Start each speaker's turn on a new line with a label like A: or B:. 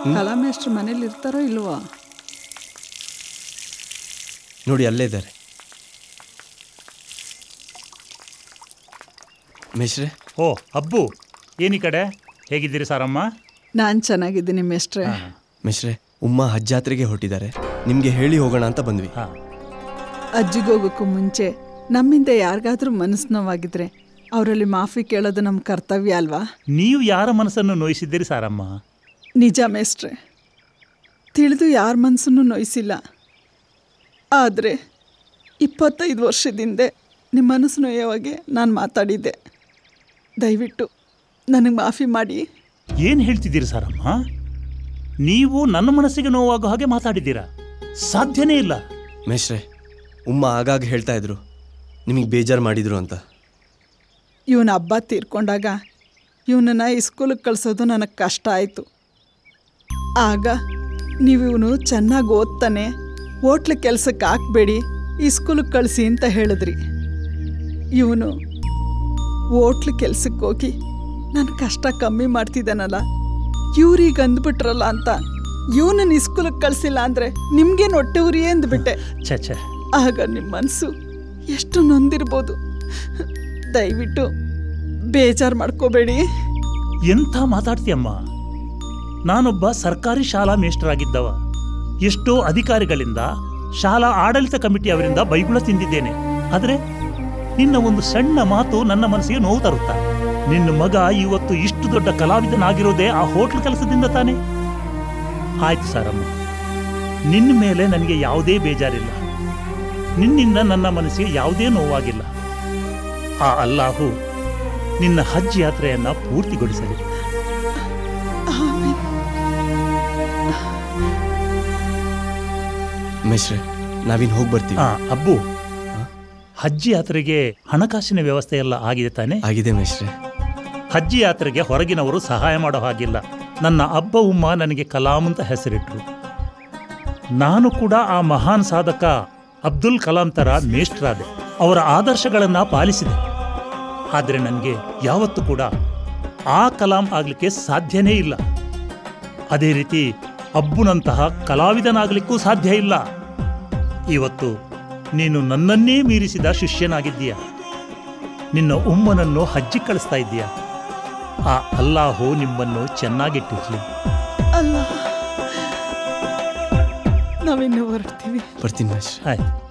A: ಕಲಾಮೇಷ್ಟ್ರು ಮನೇಲಿ ಇರ್ತಾರೋ ಇಲ್ವೋ
B: ನೋಡಿ ಅಲ್ಲೇ ಇದ್ದಾರೆ ಮೇಷ್ರೆ
C: ಓ ಅಬ್ಬು ಏನಿ ಕಡೆ ಹೇಗಿದ್ದೀರಿ ಸಾರಮ್ಮ
A: ನಾನು ಚೆನ್ನಾಗಿದ್ದೀನಿ ಮೇಷ್ಟ್ರೆ
B: ಮಿಶ್ರೆ ಉಮ್ಮ ಹಜ್ಜಾತ್ರೆಗೆ ಹೊರಟಿದ್ದಾರೆ ನಿಮಗೆ ಹೇಳಿ ಹೋಗೋಣ ಅಂತ ಬಂದ್ವಿ
C: ಹಾಂ
A: ಅಜ್ಜಿಗೋಗೋಕ್ಕೂ ಮುಂಚೆ ನಮ್ಮಿಂದ ಯಾರಿಗಾದ್ರೂ ಮನಸ್ಸು ನೋವಾಗಿದ್ರೆ ಅವರಲ್ಲಿ ಮಾಫಿ ಕೇಳೋದು ನಮ್ಮ ಕರ್ತವ್ಯ ಅಲ್ವಾ
C: ನೀವು ಯಾರ ಮನಸ್ಸನ್ನು ನೋಯಿಸಿದ್ದೀರಿ ಸಾರಮ್ಮ
A: ನಿಜ ಮೇಷ್ಟ್ರೆ ತಿಳಿದು ಯಾರ ಮನಸ್ಸನ್ನು ನೋಯಿಸಿಲ್ಲ ಆದರೆ ಇಪ್ಪತ್ತೈದು ವರ್ಷದಿಂದ ನಿಮ್ಮ ಮನಸ್ಸು ನೋಯೋವಾಗೆ ನಾನು ಮಾತಾಡಿದ್ದೆ ದಯವಿಟ್ಟು ನನಗೆ ಮಾಫಿ ಮಾಡಿ
C: ಏನು ಹೇಳ್ತಿದ್ದೀರಿ ಸಾರಮ್ಮ ನೀವು ನನ್ನ ಮನಸ್ಸಿಗೆ ನೋವಾಗೋ ಹಾಗೆ ಮಾತಾಡಿದ್ದೀರಾ ಸಾಧ್ಯನೇ ಇಲ್ಲ
B: ಮೇಷ್ರೆ ಉಮ್ಮ ಆಗಾಗ ಹೇಳ್ತಾ ಇದ್ರು ನಿಮಗೆ ಬೇಜಾರು ಮಾಡಿದ್ರು ಅಂತ
A: ಇವನ ಹಬ್ಬ ತೀರ್ಕೊಂಡಾಗ ಇವನನ್ನು ಸ್ಕೂಲಿಗೆ ಕಳಿಸೋದು ನನಗೆ ಕಷ್ಟ ಆಯಿತು ಆಗ ನೀವು ಇವನು ಚೆನ್ನಾಗಿ ಓದ್ತಾನೆ ಹೋಟ್ಲ ಕೆಲಸಕ್ಕೆ ಹಾಕ್ಬೇಡಿ ಸ್ಕೂಲಿಗೆ ಕಳಿಸಿ ಅಂತ ಹೇಳಿದ್ರಿ ಇವನು ಹೋಟ್ಲು ಕೆಲ್ಸಕ್ಕೆ ಹೋಗಿ ನನ್ನ ಕಷ್ಟ ಕಮ್ಮಿ ಮಾಡ್ತಿದ್ದಾನಲ್ಲ ಇವ್ರಿಗೆ ಅಂದ್ಬಿಟ್ರಲ್ಲ ಅಂತ ಇವನನ್ನು ಸ್ಕೂಲಿಗೆ ಕಳಿಸಿಲ್ಲ ಅಂದರೆ ನಿಮ್ಗೇನು ಹೊಟ್ಟೆ ಉರಿ ಅಂದ್ಬಿಟ್ಟೆ
C: ಛೆ ಛೆ
A: ಆಗ ನಿಮ್ಮ ಮನಸ್ಸು ಎಷ್ಟು ನೊಂದಿರ್ಬೋದು ದಯವಿಟ್ಟು ಬೇಜಾರು ಮಾಡ್ಕೋಬೇಡಿ
C: ಎಂಥ ಮಾತಾಡ್ತೀಯಮ್ಮ ನಾನೊಬ್ಬ ಸರ್ಕಾರಿ ಶಾಲಾ ಮೇಷ್ಟ್ರಾಗಿದ್ದವ ಎಷ್ಟೋ ಅಧಿಕಾರಿಗಳಿಂದ ಶಾಲಾ ಆಡಳಿತ ಕಮಿಟಿ ಅವರಿಂದ ಬೈಗುಳ ತಿಂದಿದ್ದೇನೆ ಆದರೆ ನಿನ್ನ ಒಂದು ಸಣ್ಣ ಮಾತು ನನ್ನ ಮನಸ್ಸಿಗೆ ನೋವು ತರುತ್ತಾ ನಿನ್ನ ಮಗ ಇವತ್ತು ಇಷ್ಟು ದೊಡ್ಡ ಕಲಾವಿದನಾಗಿರೋದೇ ಆ ಹೋಟ್ಲ್ ಕೆಲಸದಿಂದ ತಾನೆ ಆಯ್ತು ಸಾರಮ್ಮ ನಿನ್ನ ಮೇಲೆ ನನಗೆ ಯಾವುದೇ ಬೇಜಾರಿಲ್ಲ ನಿನ್ನಿಂದ ನನ್ನ ಮನಸ್ಸಿಗೆ ಯಾವುದೇ ನೋವಾಗಿಲ್ಲ ಆ ಅಲ್ಲಾಹು ನಿನ್ನ ಹಜ್ ಯಾತ್ರೆಯನ್ನ ಪೂರ್ತಿಗೊಳಿಸಲಿ
B: ಮೇಷ್ರೆ ನಾವಿನ್ ಹೋಗಿ ಬರ್ತೀವಿ
C: ಆ, ಅಬ್ಬು ಹಜ್ ಯಾತ್ರೆಗೆ ಹಣಕಾಸಿನ ವ್ಯವಸ್ಥೆ ಎಲ್ಲ ಆಗಿದೆ ತಾನೆ
B: ಆಗಿದೆ ಮೇಷ್ರೆ
C: ಹಜ್ ಯಾತ್ರೆಗೆ ಹೊರಗಿನವರು ಸಹಾಯ ಮಾಡೋ ಹಾಗಿಲ್ಲ ನನ್ನ ಅಬ್ಬ ಉಮ್ಮ ನನಗೆ ಕಲಾಂ ಅಂತ ಹೆಸರಿಟ್ರು ನಾನು ಕೂಡ ಆ ಮಹಾನ್ ಸಾಧಕ ಅಬ್ದುಲ್ ಕಲಾಂ ತರ ಮೇಷ್ಟ್ರಾದೆ ಅವರ ಆದರ್ಶಗಳನ್ನ ಪಾಲಿಸಿದೆ ಆದರೆ ನನಗೆ ಯಾವತ್ತೂ ಕೂಡ ಆ ಕಲಾಂ ಆಗ್ಲಿಕ್ಕೆ ಸಾಧ್ಯನೇ ಇಲ್ಲ ಅದೇ ರೀತಿ ಅಬ್ಬುನಂತಹ ಕಲಾವಿದನಾಗಲಿಕ್ಕೂ ಸಾಧ್ಯ ಇಲ್ಲ ಇವತ್ತು ನೀನು ನನ್ನನ್ನೇ ಮೀರಿಸಿದ ಶಿಷ್ಯನಾಗಿದ್ದೀಯ ನಿನ್ನ ಉಮ್ಮನನ್ನು ಹಜ್ಜಿ ಕಳಿಸ್ತಾ ಇದ್ದೀಯ ಆ ಅಲ್ಲಾಹು ನಿಮ್ಮನ್ನು ಚೆನ್ನಾಗಿಟ್ಟಿರ್ಲಿ
A: ಅಲ್ಲ ನಾವಿನ್ನು ಹೊರಡ್ತೀವಿ
B: ಬರ್ತೀನಿ ಮೇಷ್ರೆ
C: ಆಯ್ತು